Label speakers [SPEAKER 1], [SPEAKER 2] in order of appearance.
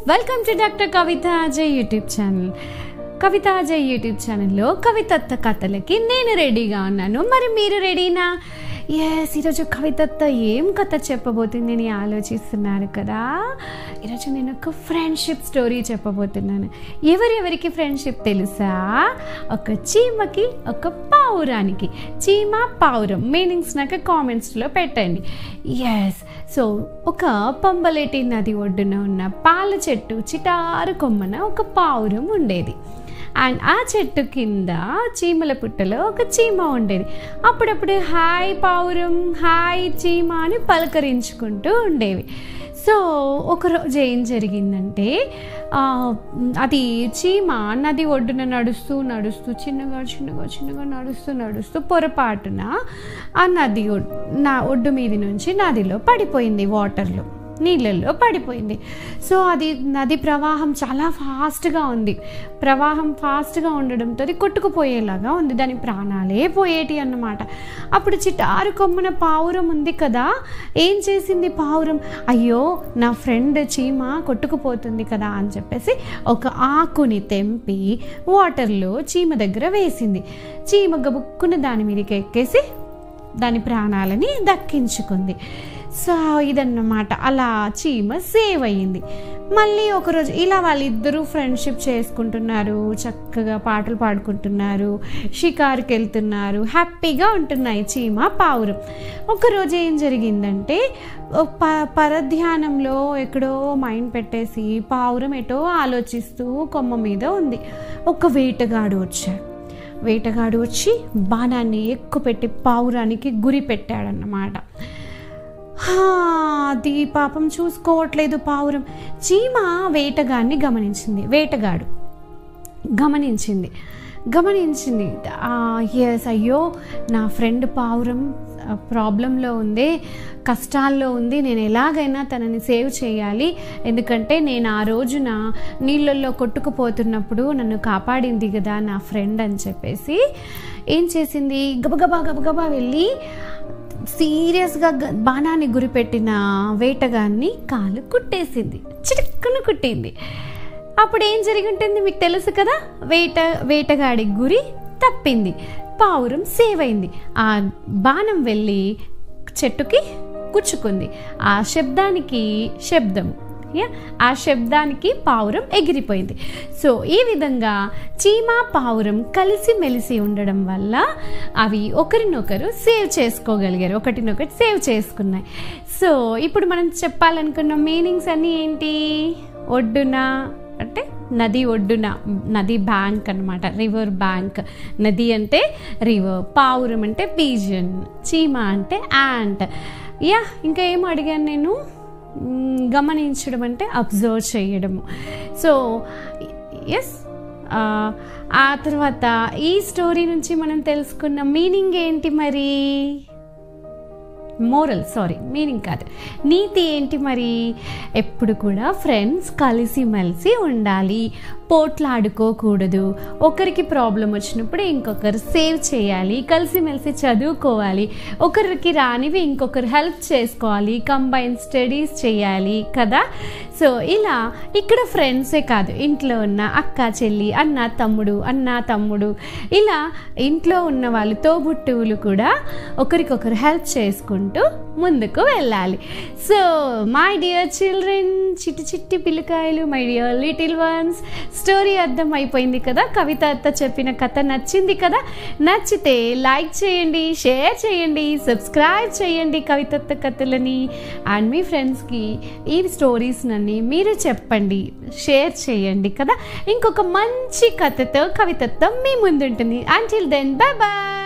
[SPEAKER 1] welcome to doctor Kavitha Ajay YouTube channel Kavitha Ajay YouTube ఛానల్లో కవితత్త కథలకి నేను రెడీగా ఉన్నాను మరి మీరు రెడీనా ఎస్ ఈరోజు కవితత్త ఏం కథ చెప్పబోతుంది అని ఆలోచిస్తున్నారు కదా ఈరోజు నేను ఒక ఫ్రెండ్షిప్ స్టోరీ చెప్పబోతున్నాను ఎవరెవరికి ఫ్రెండ్షిప్ తెలుసా ఒక చీమకి ఒక పావురానికి చీమ పావురం మీనింగ్స్ నాకు కామెంట్స్లో పెట్టండి ఎస్ సో ఒక పంబలేటి నది ఒడ్డున ఉన్న పాల చెట్టు చిటారు కొమ్మన ఒక పావురం ఉండేది అండ్ ఆ చెట్టు కింద చీమల పుట్టలో ఒక చీమ ఉండేది అప్పుడప్పుడు హాయ్ పావురం హాయ్ చీమ అని పలకరించుకుంటూ ఉండేవి సో ఒకరోజు ఏం జరిగిందంటే ఆ, అది చీమ నది ఒడ్డున నడుస్తూ నడుస్తూ చిన్నగా చిన్నగా చిన్నగా నడుస్తూ నడుస్తూ పొరపాటున ఆ నది ఒడ్- నా ఒడ్డు మీది నుంచి నదిలో పడిపోయింది వాటర్లో నీళ్ళల్లో పడిపోయింది సో అది నది ప్రవాహం చాలా ఫాస్ట్గా ఉంది ప్రవాహం ఫాస్ట్గా ఉండడంతో అది కొట్టుకుపోయేలాగా ఉంది దాని ప్రాణాలే పోయేటి అన్నమాట అప్పుడు చిటారు కొమ్మన పావురం ఉంది కదా ఏం చేసింది పావురం అయ్యో నా ఫ్రెండ్ చీమ కొట్టుకుపోతుంది కదా అని చెప్పేసి ఒక ఆకుని తెంపి వాటర్లో చీమ దగ్గర వేసింది చీమ గబుక్కున దాని మీదకి ఎక్కేసి దాని ప్రాణాలని దక్కించుకుంది సో ఇదన్నమాట అలా చీమ సేవ్ అయ్యింది మళ్ళీ ఒకరోజు ఇలా వాళ్ళిద్దరూ ఫ్రెండ్షిప్ చేసుకుంటున్నారు చక్కగా పాటలు పాడుకుంటున్నారు షికారుకి వెళ్తున్నారు హ్యాపీగా ఉంటున్నాయి చీమ పావురం ఒకరోజు ఏం జరిగిందంటే ఓ ప పరధ్యానంలో ఎక్కడో మైండ్ పెట్టేసి పావురం ఎటో ఆలోచిస్తూ కొమ్మ మీద ఉంది ఒక వేటగాడు వచ్చాడు వేటగాడు వచ్చి బాణాన్ని ఎక్కుపెట్టి పావురానికి గురి పెట్టాడన్నమాట హా, అది పాపం చూసుకోవట్లేదు పావురం చీమ వేటగాడిని గమనించింది వేటగాడు గమనించింది గమనించింది ఎస్ అయ్యో నా ఫ్రెండ్ పావురం ప్రాబ్లంలో ఉంది కష్టాల్లో ఉంది నేను ఎలాగైనా తనని సేవ్ చేయాలి ఎందుకంటే నేను ఆ రోజున నీళ్ళల్లో కొట్టుకుపోతున్నప్పుడు నన్ను కాపాడింది కదా నా ఫ్రెండ్ అని చెప్పేసి ఏం చేసింది గబగబా గబగబా వెళ్ళి సీరియస్గా గ- బాణాన్ని గురిపెట్టిన వేటగాన్ని కాలు కుట్టేసింది చిటుక్కున కుట్టింది అప్పుడు ఏం జరిగి ఉంటుంది మీకు తెలుసు కదా వేట వేటగాడి గురి తప్పింది పావురం సేవ్ అయింది ఆ బాణం వెళ్ళి చెట్టుకి కుచ్చుకుంది ఆ శబ్దానికి శబ్దము యా ఆ శబ్దానికి పావురం ఎగిరిపోయింది సో ఈ విధంగా చీమ పావురం కలిసి మెలిసి ఉండడం వల్ల అవి ఒకరినొకరు సేవ్ చేసుకోగలిగారు ఒకటినొకటి సేవ్ చేసుకున్నాయి సో ఇప్పుడు మనం చెప్పాలనుకున్న మీనింగ్స్ అన్నీ ఏంటి ఒడ్డున అంటే నది ఒడ్డున నది బ్యాంక్ అనమాట రివర్ బ్యాంక్ నది అంటే రివర్ పావురం అంటే పీజన్ చీమ అంటే యాంట్ యా ఇంకా ఏం అడిగాను నేను మ్, గమనించడం అంటే అబ్జర్వ్ చేయడము సో ఎస్ ఆ తర్వాత ఈ స్టోరీ నుంచి మనం తెలుసుకున్న మీనింగ్ ఏంటి మరి మోరల్ సారీ మీనింగ్ కాదు నీతి ఏంటి మరి ఎప్పుడు కూడా ఫ్రెండ్స్ కలిసిమెలిసి ఉండాలి పోట్లాడుకోకూడదు ఒకరికి ప్రాబ్లం వచ్చినప్పుడు ఇంకొకరు సేవ్ చేయాలి కలిసిమెలిసి చదువుకోవాలి ఒకరికి రానివి ఇంకొకరు హెల్ప్ చేసుకోవాలి కంబైన్ స్టడీస్ చేయాలి కదా సో ఇలా ఇక్కడ ఫ్రెండ్సే కాదు ఇంట్లో ఉన్న అక్క చెల్లి అన్న తమ్ముడు అన్న తమ్ముడు ఇలా ఇంట్లో ఉన్న వాళ్ళు తోబుట్టువులు కూడా ఒకరికొకరు హెల్ప్ చేసుకుంటూ ముందుకు వెళ్ళాలి సో మై డియర్ చిల్డ్రన్ చిట్టి చిట్టి పిల్లకాయలు my dear little ones story అర్థం అయిపోయింది కదా కవిత అత్త చెప్పిన కథ నచ్చింది కదా నచ్చితే లైక్ చేయండి షేర్ చేయండి సబ్స్క్రైబ్ చేయండి కవితత్త కథలని అండ్ మీ ఫ్రెండ్స్కి ఈ స్టోరీస్ నన్ని మీరు చెప్పండి షేర్ చేయండి కదా ఇంకొక మంచి కథతో కవితత్వం మీ ముందుంటుంది అంటిల్ దెన్ బాయ్ బాయ్